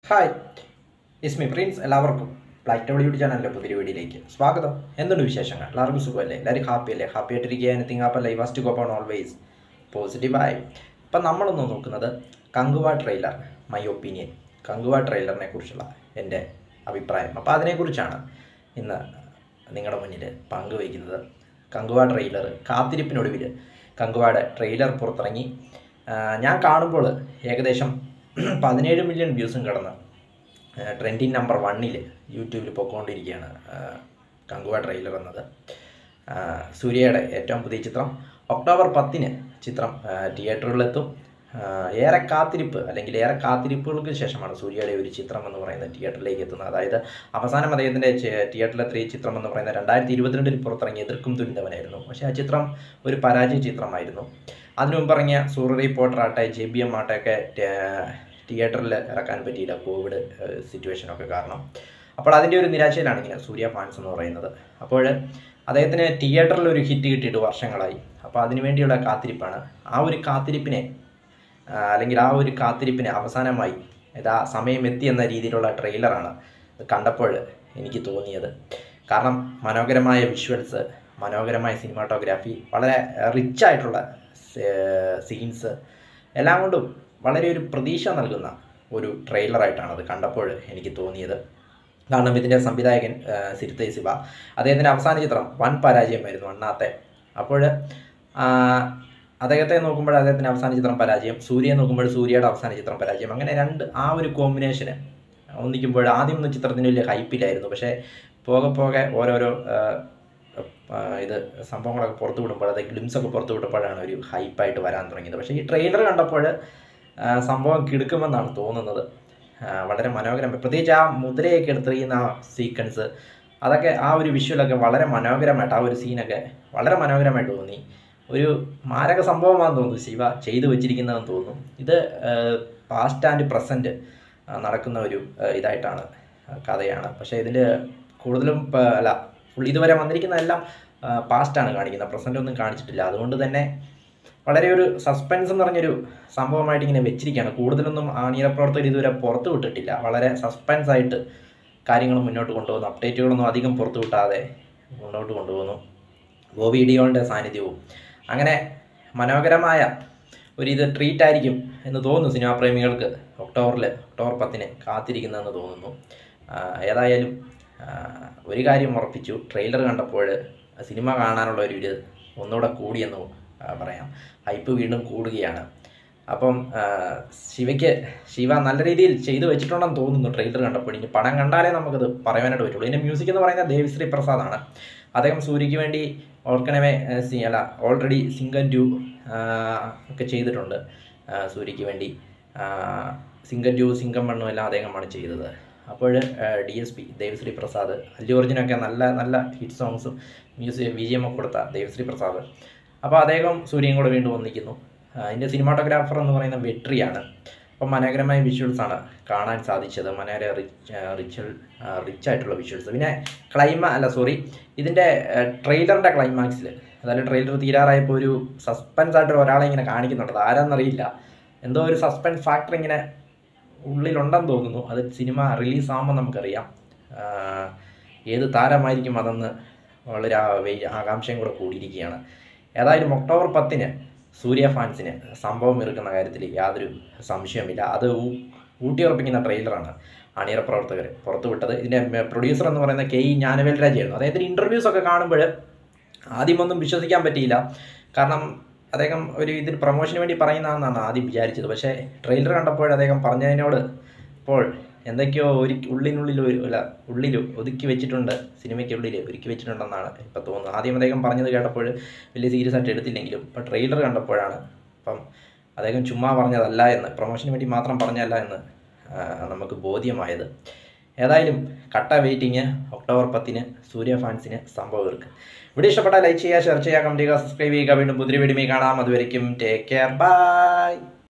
hi Ismi prince എല്ലാവർക്കും black Tollywood ചാനലിൻ്റെ പുതിയ വീഡിയോയിലേക്ക് സ്വാഗതം എന്തുണ്ട് വിശേഷങ്ങൾ എല്ലാവർക്കും സുഖമല്ലേ എല്ലാവരും ഹാപ്പി അല്ലേ ഹാപ്പി ആയിട്ടിരിക്കുക anything app live first cop on always പോസിറ്റീവായി ഇപ്പം നമ്മളൊന്ന് നോക്കുന്നത് Kanguva trailer my opinion Kanguva ട്രെയിലറിനെ കുറിച്ചുള്ള എൻ്റെ അഭിപ്രായം അപ്പോൾ അതിനെക്കുറിച്ചാണ് ഇന്ന് നിങ്ങളുടെ മുന്നിൽ പങ്കുവയ്ക്കുന്നത് കങ്കുവ ട്രെയിലർ കാത്തിരിപ്പിനൊടുവിൽ കങ്കുവയുടെ ട്രെയിലർ പുറത്തിറങ്ങി ആ, ഞാൻ കാണുമ്പോൾ ഏകദേശം പതിനേഴ് മില്യൺ വ്യൂസും കടന്ന് ട്രെൻഡിങ് നമ്പർ വണ്ണിൽ യൂട്യൂബിൽ പൊയ്ക്കൊണ്ടിരിക്കുകയാണ് ആ, കങ്കുവ ട്രെയിലർ എന്നത് ആ, സൂര്യയുടെ ഏറ്റവും പുതിയ ചിത്രം ഒക്ടോബർ പത്തിന് ചിത്രം ആ, തിയേറ്ററുകളിലെത്തും ആ, ഏറെ കാത്തിരിപ്പ് അല്ലെങ്കിൽ ഏറെ കാത്തിരിപ്പുകൾക്ക് ശേഷമാണ് സൂര്യയുടെ ഒരു ചിത്രം എന്ന് പറയുന്നത് തിയേറ്ററിലേക്ക് എത്തുന്നത് അതായത് അവസാനം അദ്ദേഹത്തിൻ്റെ തിയേറ്ററിലെത്തിയ ചിത്രം എന്ന് പറയുന്നത് രണ്ടായിരത്തി ഇരുപത്തിരണ്ടിൽ പുറത്തിറങ്ങിയ എതിർക്കും തുരിന്തവനായിരുന്നു പക്ഷേ ആ ചിത്രം ഒരു പരാജയ ചിത്രമായിരുന്നു അതിനു മുമ്പ് ഇറങ്ങിയ സൂര്യ റിപ്പോർട്ടർ ആട്ടെ ജെ ബി എം ആട്ടെ ഒക്കെ തിയേറ്ററിൽ ഇറക്കാൻ പറ്റിയില്ല കോവിഡ് സിറ്റുവേഷനൊക്കെ കാരണം അപ്പോൾ അതിൻ്റെ ഒരു നിരാശയിലാണ് ഇങ്ങനെ സൂര്യ ഫാൻസ് എന്ന് പറയുന്നത് അപ്പോൾ അദ്ദേഹത്തിന് തിയേറ്ററിൽ ഒരു ഹിറ്റ് കിട്ടിയിട്ട് വർഷങ്ങളായി അപ്പോൾ അതിനു വേണ്ടിയുള്ള കാത്തിരിപ്പാണ് ആ ഒരു കാത്തിരിപ്പിനെ ആ, അല്ലെങ്കിൽ ആ ഒരു കാത്തിരിപ്പിന് അവസാനമായി ഇതാ സമയം എത്തി എന്ന രീതിയിലുള്ള ട്രെയിലറാണ് കണ്ടപ്പോൾ എനിക്ക് തോന്നിയത് കാരണം മനോഹരമായ വിഷ്വൽസ് മനോഹരമായ സിനിമാറ്റോഗ്രാഫി വളരെ റിച്ച് ആയിട്ടുള്ള സീൻസ് എല്ലാം കൊണ്ടും വളരെ ഒരു പ്രതീക്ഷ നൽകുന്ന ഒരു ട്രെയിലറായിട്ടാണ് അത് കണ്ടപ്പോൾ എനിക്ക് തോന്നിയത് കാരണം ഇതിൻ്റെ സംവിധായകൻ ആ, സിരുത്തെ ശിവ അദ്ദേഹത്തിൻ്റെ അവസാന ചിത്രം വൻ പരാജയമായിരുന്നു അണ്ണാത്തെ അപ്പോൾ ആ, അദ്ദേഹത്തെ നോക്കുമ്പോൾ അദ്ദേഹത്തിൻ്റെ അവസാന ചിത്രം പരാജയം സൂര്യയെ നോക്കുമ്പോൾ സൂര്യയുടെ അവസാന ചിത്രം പരാജയം അങ്ങനെ രണ്ട് ആ ഒരു കോമ്പിനേഷന് ഒന്നിക്കുമ്പോൾ ആദ്യം ഒന്നും ചിത്രത്തിന് വലിയ ഹൈപ്പില്ലായിരുന്നു പക്ഷേ പോകെ പോകെ ഓരോരോ ആ, ആ, ഇത് സംഭവങ്ങളൊക്കെ പുറത്തു വിടുമ്പോൾ അത് ഗ്ലിംസൊക്കെ പുറത്തു വിടുമ്പോഴാണ് ഒരു ഹൈപ്പായിട്ട് വരാൻ തുടങ്ങിയത് പക്ഷേ ഈ ട്രെയിലർ കണ്ടപ്പോൾ ആ, സംഭവം കിടക്കുമെന്നാണ് തോന്നുന്നത് ആ, വളരെ മനോഹരം പ്രത്യേകിച്ച് ആ മുദ്രയൊക്കെ എടുത്തിരിക്കുന്ന ആ സീക്വൻസ് അതൊക്കെ ആ ഒരു വിഷ്വലൊക്കെ വളരെ മനോഹരമായിട്ട് ആ ഒരു സീനൊക്കെ വളരെ മനോഹരമായിട്ട് തോന്നി ഒരു മാരക സംഭവമാണെന്ന് തോന്നുന്നു ശിവ ചെയ്തു വെച്ചിരിക്കുന്നതെന്ന് തോന്നുന്നു ഇത് പാസ്റ്റ് ആൻഡ് പ്രസൻറ്റ് നടക്കുന്ന ഒരു ആ, ഇതായിട്ടാണ് ആ, കഥയാണ് പക്ഷേ ഇതിൽ കൂടുതലും പ- അല്ല ഫുൾ ഇതുവരെ വന്നിരിക്കുന്നതെല്ലാം പാസ്റ്റാണ് കാണിക്കുന്നത് പ്രസൻ്റ് ഒന്നും കാണിച്ചിട്ടില്ല അതുകൊണ്ട് തന്നെ വളരെ ഒരു സസ്പെൻസ് എന്ന് പറഞ്ഞൊരു സംഭവമായിട്ട് ഇങ്ങനെ വെച്ചിരിക്കുകയാണ് കൂടുതലൊന്നും ആണീര പ്രവർത്തകർ ഇതുവരെ പുറത്തു വിട്ടിട്ടില്ല വളരെ സസ്പെൻസ് ആയിട്ട് കാര്യങ്ങൾ മുന്നോട്ട് കൊണ്ടുപോകുന്നു അപ്ഡേറ്റുകളൊന്നും അധികം പുറത്തു വിട്ടാതെ മുന്നോട്ട് കൊണ്ടുപോകുന്നു ബോബി ഡിയോളിൻ്റെ സാന്നിധ്യവും അങ്ങനെ മനോഹരമായ ഒരു ഇത് ട്രീറ്റ് ആയിരിക്കും എന്ന് തോന്നുന്നു സിനിമാ പ്രേമികൾക്ക് ഒക്ടോബറിൽ ഒക്ടോബർ പത്തിന് കാത്തിരിക്കുന്നതെന്ന് തോന്നുന്നു ആ, ഏതായാലും ആ, ഒരു കാര്യം ഉറപ്പിച്ചു ട്രെയിലർ കണ്ടപ്പോൾ സിനിമ കാണാനുള്ള ഒരു ഇത് ഒന്നുകൂടെ കൂടിയെന്ന് ആ, പറയാം ഹൈപ്പ് വീണ്ടും കൂടുകയാണ് അപ്പം ആ, ശിവയ്ക്ക് ശിവ നല്ല രീതിയിൽ ചെയ്തു വെച്ചിട്ടുണ്ടെന്ന് തോന്നുന്നു ട്രെയിലർ കണ്ടപ്പോൾ ഇനി പടം കണ്ടാലേ നമുക്കത് പറയാനായിട്ട് പറ്റുള്ളൂ ഇതിൻ്റെ മ്യൂസിക് എന്ന് പറയുന്നത് ദേവിശ്രീ പ്രസാദാണ് അദ്ദേഹം സൂര്യയ്ക്ക് വേണ്ടി ഓർക്കണമേ ആ, സി- അല്ല ഓൾറെഡി സിംഗൻ ടു ഒക്കെ ചെയ്തിട്ടുണ്ട് ആ, സൂര്യയ്ക്ക് വേണ്ടി ആ, സിംഗൻ ടു സിംഗം വണ്ണും എല്ലാം അദ്ദേഹമാണ് ചെയ്തത് അപ്പോൾ D S P Devasri Prasad Allu അർജുനൊക്കെ നല്ല നല്ല ഹിറ്റ് സോങ്സും മ്യൂസിക് വി ജി എം ഒക്കെ കൊടുത്ത ദേവശ്രീ പ്രസാദ് അപ്പോൾ അദ്ദേഹം സൂര്യയും കൂടെ വീണ്ടും ഒന്നിക്കുന്നു ആ, ഇതിൻ്റെ സിനിമാട്ടോഗ്രാഫർ എന്ന് പറയുന്ന വെട്രിയാണ് അപ്പം മനോഹരമായ വിഷ്വൽസ് ആണ് കാണാൻ സാധിച്ചത് മനോഹര റിച്ച് റിച്വൽ റിച്ച് ആയിട്ടുള്ള വിഷ്വൽസ് പിന്നെ ക്ലൈമ അല്ല സോറി ഇതിൻ്റെ ട്രെയിലറിൻ്റെ ക്ലൈമാക്സിൽ അതായത് ട്രെയിലർ തീരാറായപ്പോൾ ഒരു സസ്പെൻസ് ആയിട്ട് ഒരാളെ ഇങ്ങനെ കാണിക്കുന്നുണ്ട് അത് ആരാന്നറിയില്ല എന്തോ ഒരു സസ്പെൻസ് ഫാക്ടർ ഇങ്ങനെ ഉള്ളിലുണ്ടെന്ന് തോന്നുന്നു അത് സിനിമ റിലീസ് ആകുമ്പോൾ നമുക്കറിയാം ആ, ഏത് താരമായിരിക്കും അതെന്ന് വളരെ ആ വെയ് ആകാംക്ഷയും കൂടെ കൂടിയിരിക്കുകയാണ് ഏതായാലും ഒക്ടോബർ പത്തിന് സൂര്യ ഫാൻസിന് സംഭവം ഇറുക്കുന്ന കാര്യത്തിൽ യാതൊരു സംശയമില്ല അത് ഊ- ഊട്ടിയുറപ്പിക്കുന്ന ട്രെയിലറാണ് അണിയറ പ്രവർത്തകർ പുറത്തുവിട്ടത് ഇതിൻ്റെ പ്രൊഡ്യൂസർ എന്ന് പറയുന്ന കെ ഇ ജ്ഞാനവേൽ രാജയായിരുന്നു അദ്ദേഹത്തിൻ്റെ ഇൻ്റർവ്യൂസ് ഒക്കെ കാണുമ്പോൾ ആദ്യമൊന്നും വിശ്വസിക്കാൻ പറ്റിയില്ല കാരണം അദ്ദേഹം ഒരു ഇതിന് പ്രൊമോഷന് വേണ്ടി പറയുന്നതെന്നാണ് ആദ്യം വിചാരിച്ചത് പക്ഷേ ട്രെയിലർ കണ്ടപ്പോൾ അദ്ദേഹം പറഞ്ഞതിനോട് ഇപ്പോൾ എന്തൊക്കെയോ ഒരു ഉള്ളിനുള്ളിൽ ഒരു അല്ല ഉള്ളിൽ ഒതുക്കി വെച്ചിട്ടുണ്ട് സിനിമയ്ക്കുള്ളിൽ ഒരുക്കി വെച്ചിട്ടുണ്ടെന്നാണ് ഇപ്പോൾ തോന്നുന്നത് ആദ്യം അദ്ദേഹം പറഞ്ഞത് കേട്ടപ്പോൾ വലിയ സീരിയസ് ആയിട്ട് എടുത്തില്ലെങ്കിലും ഇപ്പോൾ ട്രെയിലർ കണ്ടപ്പോഴാണ് അപ്പം അദ്ദേഹം ചുമ്മാ പറഞ്ഞതല്ല എന്ന് പ്രൊമോഷന് വേണ്ടി മാത്രം പറഞ്ഞതല്ല എന്ന് ആ, നമുക്ക് ബോധ്യമായത് ഏതായാലും കട്ട വെയിറ്റിങ് ഒക്ടോബർ പത്തിന് സൂര്യ ഫാൻസിന് സംഭവം ഇருக்கு വീഡിയോ ഇഷ്ടപ്പെട്ടാൽ ലൈക്ക് ചെയ്യുക ഷെയർ ചെയ്യുക കമൻറ്റ് ചെയ്യുക സബ്സ്ക്രൈബ് ചെയ്യുക വീണ്ടും പുതിയ വീഡിയോ കാണാം അതുവരെയും ടേക്ക് കെയർ ബൈ